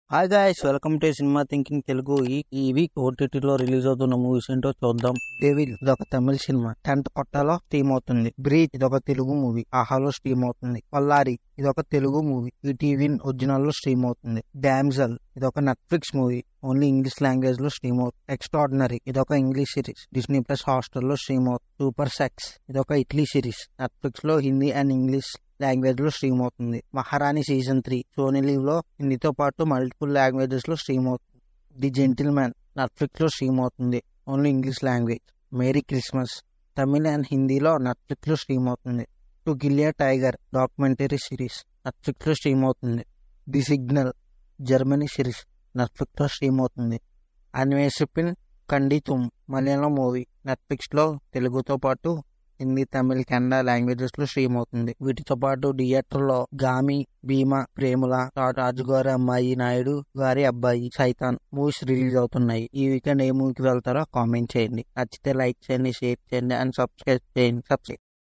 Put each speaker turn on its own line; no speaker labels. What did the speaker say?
hi guys welcome to cinema thinking Telugu ఈ ఈ week ఓటీటీలో రిలీజ్ అవుతున్న మూవీస్ ఏంటో చూద్దాం డేవిల్ ఇదొక తమిళ సినిమా టెన్త్ కొట్టాలో స్ట్రీమ్ అవుతుంది బ్రీత్ ఇదొక తెలుగు మూవీ ఆహాలో స్ట్రీమ్ అవుతుంది పల్లారి ఇదొక Telugu movie E TV original లో స్ట్రీమ్ అవుతుంది డామ్జల్ ఇదొక Netflix movie only English language లో స్ట్రీమ్ అవుతుంది ఎక్స్ట్రాడినరీ ఇదొక English series Disney plus Hotstar లో స్ట్రీమ్ అవుతుంది సూపర్ సెక్స్ ఇదొక ఇటలీ సిరీస్ నెట్ఫ్లిక్స్ లో హిందీ అండ్ ఇంగ్లీష్ లాంగ్వేజ్ లో స్ట్రీమ్ అవుతుంది Maharani season three Sony Liv లో హిందీతో పాటు మల్టిపుల్ లాంగ్వేజెస్ లో స్ట్రీమ్ అవుతుంది ది జెంటిల్ మ్యాన్ నెట్ఫ్లిక్స్ లో స్ట్రీమ్ అవుతుంది only English language Merry Christmas Tamil and హిందీలో నెట్ఫ్లిక్స్ లో స్ట్రీమ్ అవుతుంది టు గిలియా టైగర్ డాక్యుమెంటరీ సిరీస్ నెట్ఫ్లిక్స్ లో స్ట్రీమ్ అవుతుంది the signal Germany series Netflix లో స్ట్రీమ్ అవుతుంది అన్వేషిపిన్ కండితుమ్ మలయాళం మూవీ నెట్ఫ్లిక్స్ లో తెలుగుతో పాటు హిందీ తమిళ్ కన్నడ లాంగ్వేజెస్ లో స్ట్రీమ్ అవుతుంది వీటితో పాటు థియేటర్ లో గామి భీమా ప్రేముల రాజుగారి అమ్మాయి నాయుడు గారి అబ్బాయి సైతాన్ మూవీస్ రిలీజ్ అవుతున్నాయి ఈ వీకెండ్ ఏ మూవీకి వెళ్తారో కామెంట్ చేయండి నచ్చితే లైక్ చేయండి షేర్ చేయండి అండ్ సబ్స్క్రైబ్ చేయండి సబ్స్క్రైబ్